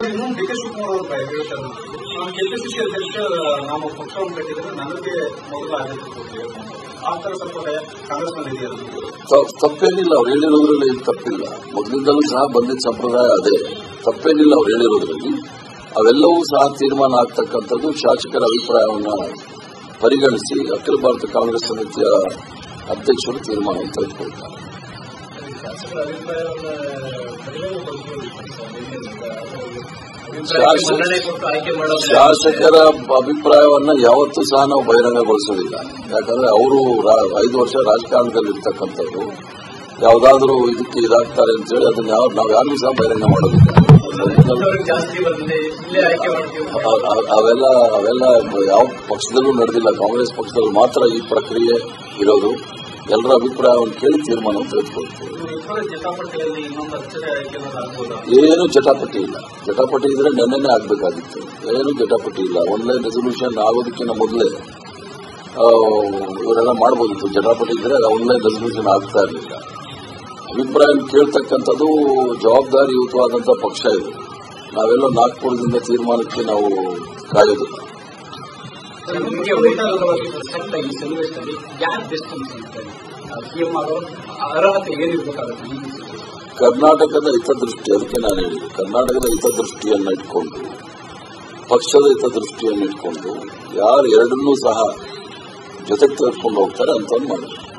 ಇನ್ನೊಂದು D K Shivakumar ಅವರು ಬಯ- ಹೇಳ್ತಾರೆ ನಾನು ಕೆಪಿಸಿಸಿ ಅಧ್ಯಕ್ಷ ನಾವು ಪಕ್ಷವನ್ನು ಕಟ್ಟಿದ್ರೆ ನನಗೆ ಮೊದಲ ಆದ್ಯತೆ ಕೊಡ್ತೀವಿ ಆ ತರ ಸ್ವಲ್ಪ ಭಯ ಕಾಂಗ್ರೆಸ್ನಲ್ಲಿ ಇದೆಯಾ ತ- ತಪ್ಪೇನಿಲ್ಲ ಅವ್ರು ಹೇಳಿರೋದ್ರಲ್ಲಿ ಏನು ತಪ್ಪಿಲ್ಲ ಮೊದಲಿಂದಲೂ ಸಹ ಬಂದಿದ್ದ ಸಂಪ್ರದಾಯ ಅದೇ ತಪ್ಪೇನಿಲ್ಲ ಅವ್ರು ಹೇಳಿರೋದ್ರಲ್ಲಿ ಅವೆಲ್ಲವೂ ಸಹ ತೀರ್ಮಾನ ಆಗ್ತಕ್ಕಂಥದ್ದು ಶಾಸಕರ ಅಭಿಪ್ರಾಯವನ್ನ ಪರಿಗಣಿಸಿ ಅಖಿಲ ಭಾರತ ಕಾಂಗ್ರೆಸ್ ಸಮಿತಿಯ ಅಧ್ಯಕ್ಷರು ತೀರ್ಮಾನ ತೆಗೆದುಕೊಳ್ತಾರೆ ಶಾಸಕರ ಅಭಿಪ್ರಾಯವನ್ನು ಶಾಸಕ- ಮನ್ನಣೆ ಕೊಟ್ಟು ಆಯ್ಕೆ ಮಾಡೋದು ಶಾಸಕರ ಅಭಿಪ್ರಾಯವನ್ನ ಯಾವತ್ತೂ ಸಹ ನಾವು ಬಹಿರಂಗಗೊಳಿಸೋದಿಲ್ಲ ಯಾಕಂದ್ರೆ ಅವರು ಐದು ವರ್ಷ ರಾಜಕಾರಣದಲ್ಲಿ ಇರ್ತಕ್ಕಂಥವ್ರು ಯಾವುದಾದ್ರೂ ಇದಕ್ಕೆ ಇದಾಗ್ತಾರೆ ಅಂತ ಹೇಳಿ ಅದನ್ನ ಯಾವ ನಾವು ಯಾರಿಗೂ ಸಹ ಬಹಿರಂಗ ಮಾಡೋದಿಲ್ಲ ಅವ್ರಿಗೆ ಜಾಸ್ತಿ ಬಂದಿದೆ ಇಲ್ಲೇ ಆಯ್ಕೆ ಮಾಡ್ತೀವಿ ಅ- ಅ- ಅವೆಲ್ಲ ಅವೆಲ್ಲ ಯಾವ ಪಕ್ಷದಲ್ಲೂ ನಡೆದಿಲ್ಲ ಕಾಂಗ್ರೆಸ್ ಪಕ್ಷದಲ್ಲಿ ಮಾತ್ರ ಈ ಪ್ರಕ್ರಿಯೆ ಇರೋದು ಎಲ್ಲರ ಅಭಿಪ್ರಾಯವನ್ನು ಕೇಳಿ ತೀರ್ಮಾನ ತೆಗೆದುಕೊಳ್ತೀವಿ ಇಬ್ಬರ ಜಟಾಪಟಿಯಲ್ಲಿ ಇನ್ನೊಂದು ಅಕ್ಷರ ಆಯ್ಕೆ ಅನ್ನೋದು ಆಗ್ಬೋದಾ ಏನು ಜಟಾಪಟಿ ಇಲ್ಲ ಜಟಾಪಟಿ ಇದ್ರೆ ನೆನ್ನೆನೆ ಆಗ್ಬೇಕಾಗಿತ್ತು ಏನು ಜಟಾಪಟಿ ಇಲ್ಲ ಆನ್ಲೈನ್ ರೆಸೊಲ್ಯೂಷನ್ ಆಗೋದಕ್ಕಿಂತ ಮೊದಲೇ ಇವರೆಲ್ಲ ಮಾಡಬಹುದಿತ್ತು ಜಟಾಪಟಿ ಇದ್ರೆ ಆನ್ಲೈನ್ ರೆಸೊಲ್ಯೂಷನ್ ಆಗ್ತಾ ಇರಲಿಲ್ಲ ಅಭಿಪ್ರಾಯ ಕೇಳ್ತಕ್ಕಂಥದ್ದು ಜವಾಬ್ದಾರಿಯುತವಾದಂತಹ ಪಕ್ಷ ಇದು ನಾವೆಲ್ಲ ನಾಗ್ಪುರದಿಂದ ತೀರ್ಮಾನಕ್ಕೆ ನಾವು ಕಾಯೋದಿಲ್ಲ ನಿಮಗೆ ವೈಚಾರಿಕವಾಗಿ ಪ್ರಸಕ್ತ ಈ ಸನ್ನಿವೇಶದಲ್ಲಿ ಯಾರು ಬೆಸ್ಟ್ ಅನ್ಸುತ್ತೆ ಸಿಎಂ ಆಗೋ ಅರ್ಹತೆ ಏನಿರ್ಬೇಕಾಗುತ್ತೆ ಈ ಕರ್ನಾಟಕದ ಹಿತದೃಷ್ಟಿ ಅದಕ್ಕೆ ನಾನು ಹೇಳಿದೆ ಕರ್ನಾಟಕದ ಹಿತದೃಷ್ಟಿಯನ್ನು ಇಟ್ಕೊಂಡು ಪಕ್ಷದ ಹಿತದೃಷ್ಟಿಯನ್ನು ಇಟ್ಕೊಂಡು ಯಾರು ಎರಡನ್ನೂ ಸಹ ಜೊತೆಗೆ ತೆಗೆದುಕೊಂಡು ಹೋಗ್ತಾರೆ ಅಂತ ಮಾಡಿ